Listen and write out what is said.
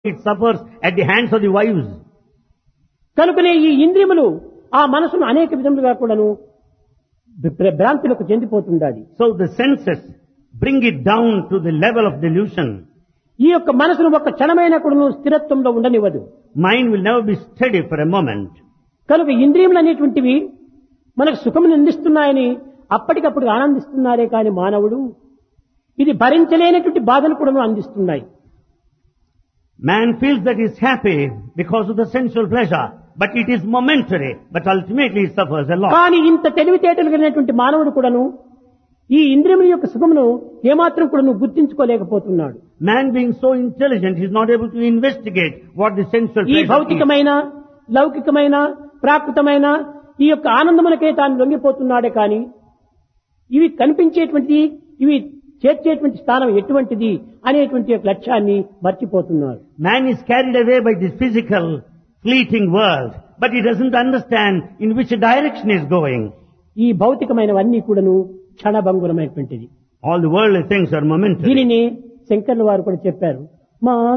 it suffers at the hands of the wives. కనుకనే ఈ ఇంద్రియములు ఆ మనసును అనేక విధములుగా కూడాను భ్ర- భ్రాంతులకు చెందిపోతుండాలి So the senses bring it down to the level of delusion. ఈ యొక్క మనసును ఒక క్షణమైన కూడాను స్థిరత్వంలో ఉండనివ్వదు Mind will never be steady for a moment. కనుక ఇంద్రియములు అనేటువంటివి మనకు సుఖమును అందిస్తున్నాయని అప్పటికప్పుడు ఆనందిస్తున్నారే కాని మానవుడు ఇది భరించలేనటువంటి బాధను కూడాను అందిస్తున్నాయి Man feels that he's happy because of the sensual pleasure, but it is momentary, but ultimately he suffers a lot. కానీ ఇంత తెలివితేటలు కలిగినటువంటి మానవుడు కూడాను ఈ ఇంద్రియముల యొక్క సుఖమును ఏమాత్రం కూడాను గుర్తించుకోలేకపోతున్నాడు Man being so intelligent, he's not able to investigate what the sensual ఈ pleasure is. భౌతికమైన లౌకికమైన ప్రాకృతమైన ఈ యొక్క ఆనందములకే తాను లొంగిపోతున్నాడే కాని ఇవి కనిపించేటువంటి ఇవి చేర్చేటువంటి స్థానం ఎటువంటిది అనేటువంటి యొక్క లక్ష్యాన్ని మర్చిపోతున్నారు Man is carried away by this physical, fleeting world, but he doesn't understand in which direction he is going. ఈ భౌతికమైనవన్నీ కూడాను క్షణభంగురమైనటువంటిది All the worldly things are momentary. దీనిని శంకర్ల వారు కూడా చెప్పారు మా